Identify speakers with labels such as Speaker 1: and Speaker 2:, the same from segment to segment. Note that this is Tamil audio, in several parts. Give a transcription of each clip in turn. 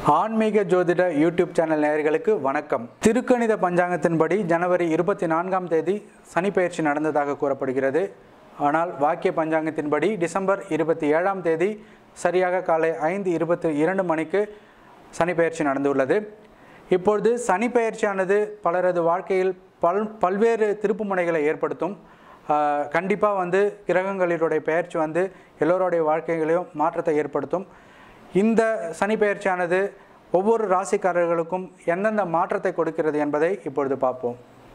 Speaker 1: ஆன்மீக ஜோதிட யூடியூப் சேனல் நேயர்களுக்கு வணக்கம் திருக்கணித பஞ்சாங்கத்தின்படி ஜனவரி இருபத்தி நான்காம் தேதி சனிப்பெயர்ச்சி நடந்ததாக கூறப்படுகிறது ஆனால் வாக்கிய பஞ்சாங்கத்தின்படி டிசம்பர் இருபத்தி ஏழாம் தேதி சரியாக காலை ஐந்து இருபத்தி இரண்டு மணிக்கு சனிப்பெயர்ச்சி நடந்துள்ளது இப்பொழுது சனிப்பெயர்ச்சியானது பலரது வாழ்க்கையில் பல் பல்வேறு திருப்புமுனைகளை ஏற்படுத்தும் கண்டிப்பாக வந்து கிரகங்களினுடைய பெயர்ச்சி வந்து எல்லோருடைய வாழ்க்கைகளையும் மாற்றத்தை ஏற்படுத்தும் இந்த சனி பெயர்ச்சியானது ஒவ்வொரு ராசிக்காரர்களுக்கும் எந்தெந்த மாற்றத்தை கொடுக்கிறது என்பதை இப்பொழுது பார்ப்போம்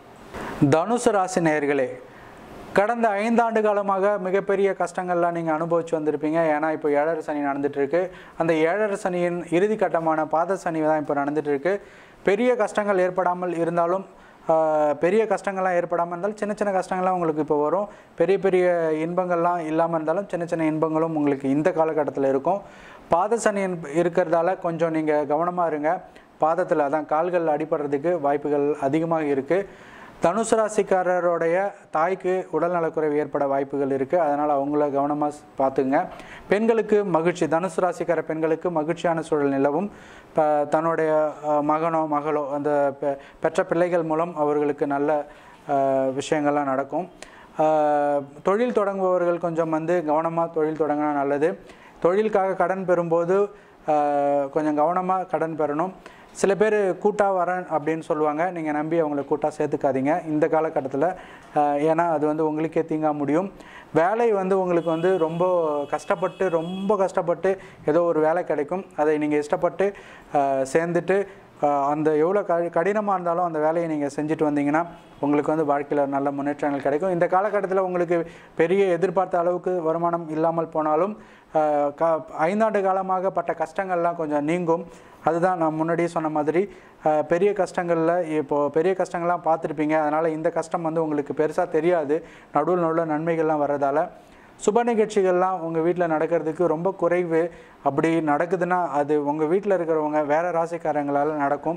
Speaker 1: தனுசு ராசி நேயர்களே கடந்த ஐந்தாண்டு காலமாக மிகப்பெரிய கஷ்டங்கள்லாம் நீங்கள் அனுபவிச்சு வந்திருப்பீங்க ஏன்னா இப்போ ஏழரை சனி நடந்துட்டு இருக்கு அந்த ஏழரை சனியின் இறுதி கட்டமான பாத சனி தான் இப்போ நடந்துட்டு இருக்கு பெரிய கஷ்டங்கள் ஏற்படாமல் இருந்தாலும் ஆஹ், பெரிய கஷ்டங்கள்லாம் ஏற்படாமல் இருந்தாலும் சின்ன சின்ன கஷ்டங்கள்லாம் உங்களுக்கு இப்போ வரும் பெரிய பெரிய இன்பங்கள்லாம் இல்லாமல் இருந்தாலும் சின்ன சின்ன இன்பங்களும் உங்களுக்கு இந்த காலகட்டத்தில் இருக்கும் பாத சனி என்ப- இருக்கிறதால கொஞ்சம் நீங்கள் கவனமாக இருங்க பாதத்தில் அதான் கால்கள் அடிபடுறதுக்கு வாய்ப்புகள் அதிகமாக இருக்குது தனுசு ராசிக்காரருடைய தாய்க்கு உடல்நலக்குறைவு ஏற்பட வாய்ப்புகள் இருக்குது அதனால் அவங்கள கவனமாக பார்த்துங்க பெண்களுக்கு மகிழ்ச்சி தனுசு ராசிக்கார பெண்களுக்கு மகிழ்ச்சியான சூழல் நிலவும் ப- தன்னுடைய அஹ், மகனோ மகளோ அந்த பெ- பெற்ற பிள்ளைகள் மூலம் அவர்களுக்கு நல்ல அஹ், விஷயங்கள்லாம் நடக்கும் அஹ், தொழில் தொடங்குபவர்கள் கொஞ்சம் வந்து கவனமாக தொழில் தொடங்கினா நல்லது தொழிலுக்காக கடன் பெறும்போது அஹ், கொஞ்சம் கவனமாக கடன் பெறணும் சில பேர் கூட்டா வரேன் அப்படின்னு சொல்லுவாங்க நீங்கள் நம்பி அவங்கள கூட்டா சேர்த்துக்காதீங்க இந்த காலகட்டத்தில் ஏன்னா அது வந்து உங்களுக்கே தீங்கா முடியும் வேலை வந்து உங்களுக்கு வந்து ரொம்ப கஷ்டப்பட்டு ரொம்ப கஷ்டப்பட்டு ஏதோ ஒரு வேலை கிடைக்கும் அதை நீங்கள் இஷ்டப்பட்டு அஹ், சேர்ந்துட்டு அஹ், அந்த எவ்வளோ க கடினமாக இருந்தாலும் அந்த வேலையை நீங்கள் செஞ்சுட்டு வந்தீங்கன்னா உங்களுக்கு வந்து வாழ்க்கையில் நல்ல முன்னேற்றங்கள் கிடைக்கும் இந்த காலகட்டத்தில் உங்களுக்கு பெரிய எதிர்பார்த்த அளவுக்கு வருமானம் இல்லாமல் போனாலும் அஹ், க ஐந்தாண்டு காலமாக பட்ட கஷ்டங்கள்லாம் கொஞ்சம் நீங்கும் அதுதான் நான் முன்னாடியே சொன்ன மாதிரி அஹ், பெரிய கஷ்டங்களில் இப்போது பெரிய கஷ்டங்கள்லாம் பார்த்துருப்பீங்க அதனால் இந்த கஷ்டம் வந்து உங்களுக்கு பெருசாக தெரியாது நடுவில் நடுவில் நன்மைகள்லாம் வர்றதால சுப நிகழ்ச்சிகள்லாம் உங்கள் வீட்டில் நடக்கிறதுக்கு ரொம்ப குறைவு அப்படி நடக்குதுன்னா அது உங்கள் வீட்டில் இருக்கிறவங்க வேறு ராசிக்காரங்களால் நடக்கும்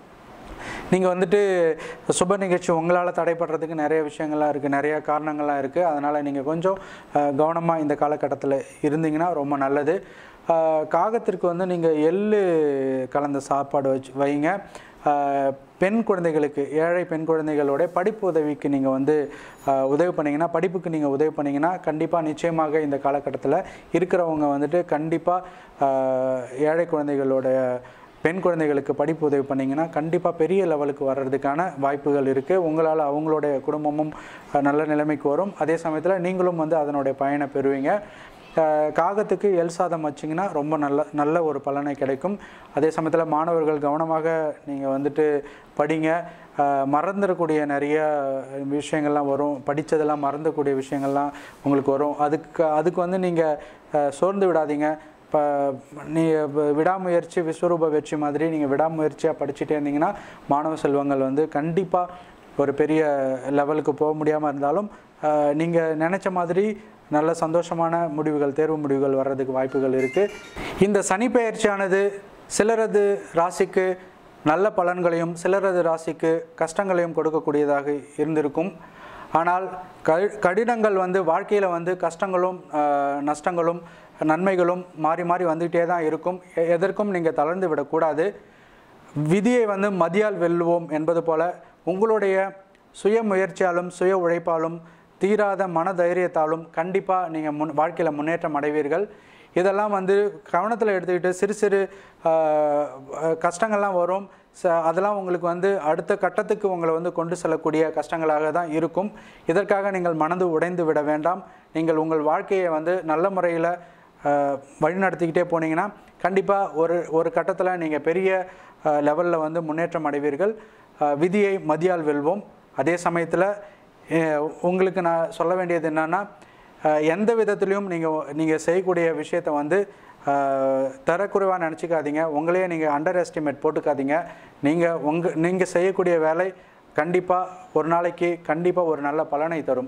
Speaker 1: நீங்கள் வந்துட்டு சுப நிகழ்ச்சி உங்களால் தடைப்படுறதுக்கு நிறைய விஷயங்கள்லாம் இருக்குது நிறைய காரணங்கள்லாம் இருக்குது அதனால் நீங்கள் கொஞ்சம் கவனமாக இந்த காலகட்டத்தில் இருந்தீங்கன்னா ரொம்ப நல்லது அஹ், காகத்திற்கு வந்து நீங்கள் எள்ளு கலந்த சாப்பாடு வச்சு வைங்க அஹ், பெண் குழந்தைகளுக்கு ஏழை பெண் குழந்தைகளோட படிப்பு உதவிக்கு நீங்கள் வந்து அஹ், உதவி பண்ணீங்கன்னா படிப்புக்கு நீங்கள் உதவி பண்ணீங்கன்னா கண்டிப்பாக நிச்சயமாக இந்த காலகட்டத்தில் இருக்கிறவங்க வந்துட்டு கண்டிப்பாக ஏழை குழந்தைகளோட பெண் குழந்தைகளுக்கு படிப்பு உதவி பண்ணிங்கன்னா கண்டிப்பாக பெரிய லெவலுக்கு வர்றதுக்கான வாய்ப்புகள் இருக்குது உங்களால் அவங்களுடைய குடும்பமும் அஹ், நல்ல நிலைமைக்கு வரும் அதே சமயத்தில் நீங்களும் வந்து அதனுடைய பயனை பெறுவீங்க அஹ், காகத்துக்கு எல் சாதம் வச்சிங்கன்னா ரொம்ப நல்ல நல்ல ஒரு பலனை கிடைக்கும் அதே சமயத்தில் மாணவர்கள் கவனமாக நீங்கள் வந்துட்டு படிங்க அஹ், மறந்துடக்கூடிய நிறைய விஷயங்கள்லாம் வரும் படித்ததெல்லாம் மறந்தக்கூடிய விஷயங்கள்லாம் உங்களுக்கு வரும் அதுக்கு அதுக்கு வந்து நீங்கள் சோர்ந்து விடாதீங்க இப்போ நீ வ- விடாமுயற்சி விஸ்வரூப வெற்றி மாதிரி நீங்கள் விடாமுயற்சியாக படிச்சுட்டே இருந்தீங்கன்னா மாணவ செல்வங்கள் வந்து கண்டிப்பாக ஒரு பெரிய லெவலுக்கு போக முடியாமல் இருந்தாலும் நீங்கள் நினச்ச மாதிரி நல்ல சந்தோஷமான முடிவுகள் தேர்வு முடிவுகள் வர்றதுக்கு வாய்ப்புகள் இருக்குது இந்த சனி பெயர்ச்சியானது சிலரது ராசிக்கு நல்ல பலன்களையும் சிலரது ராசிக்கு கஷ்டங்களையும் கொடுக்கக்கூடியதாக இருந்திருக்கும் ஆனால் கடி கடினங்கள் வந்து வாழ்க்கையில் வந்து கஷ்டங்களும் ஆஹ், நஷ்டங்களும் நன்மைகளும் மாறி மாறி வந்துகிட்டே தான் இருக்கும் எ- எதற்கும் நீங்கள் தளர்ந்து விடக்கூடாது விதியை வந்து மதியால் வெல்லுவோம் என்பது போல உங்களுடைய சுய முயற்சியாலும் சுய உழைப்பாலும் தீராத மன தைரியத்தாலும் கண்டிப்பாக நீங்கள் முன் வாழ்க்கையில் முன்னேற்றம் அடைவீர்கள் இதெல்லாம் வந்து கவனத்தில் எடுத்துக்கிட்டு சிறு சிறு ஆஹ், அஹ், கஷ்டங்கள்லாம் வரும் ச அதெல்லாம் உங்களுக்கு வந்து அடுத்த கட்டத்துக்கு உங்களை வந்து கொண்டு செல்லக்கூடிய கஷ்டங்களாக தான் இருக்கும் இதற்காக நீங்கள் மனது உடைந்து விட வேண்டாம் நீங்கள் உங்கள் வாழ்க்கையை வந்து நல்ல முறையில் வழிநடத்திக்கிட்டே போனீங்கன்னா கண்டிப்பாக ஒரு ஒரு கட்டத்தில் நீங்கள் பெரிய லெவலில் வந்து முன்னேற்றம் அடைவீர்கள் அஹ், விதியை மதியால் வெல்வோம் அதே சமயத்தில் உங்களுக்கு நான் சொல்ல வேண்டியது என்னன்னா அஹ், எந்த விதத்துலையும் நீங்கள் நீங்கள் செய்யக்கூடிய விஷயத்தை வந்து அஹ், தரக்குறைவாக நினச்சிக்காதீங்க உங்களையே நீங்கள் அண்டர் எஸ்டிமேட் போட்டுக்காதீங்க நீங்கள் உங்கள் நீங்கள் செய்யக்கூடிய வேலை கண்டிப்பாக ஒரு நாளைக்கு கண்டிப்பாக ஒரு நல்ல பலனை தரும்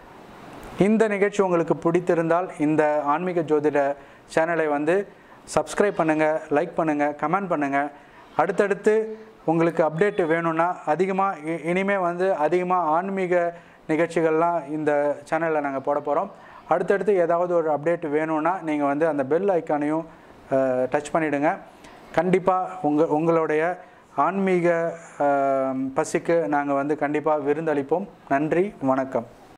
Speaker 1: இந்த நிகழ்ச்சி உங்களுக்கு பிடித்திருந்தால் இந்த ஆன்மீக ஜோதிட சேனலை வந்து சப்ஸ்கிரைப் பண்ணுங்கள் லைக் பண்ணுங்கள் கமெண்ட் பண்ணுங்கள் அடுத்தடுத்து உங்களுக்கு அப்டேட் வேணும்னா அதிகமாக இனிமே வந்து அதிகமாக ஆன்மீக நிகழ்ச்சிகள்லாம் இந்த சேனலில் நாங்கள் போட போகிறோம் அடுத்தடுத்து ஏதாவது ஒரு அப்டேட் வேணும்னா நீங்கள் வந்து அந்த பெல் ஐக்கானையும் டச் பண்ணிவிடுங்க கண்டிப்பாக உங்கள் உங்களுடைய ஆன்மீக ஆம், பசிக்கு நாங்கள் வந்து கண்டிப்பாக விருந்தளிப்போம் நன்றி வணக்கம்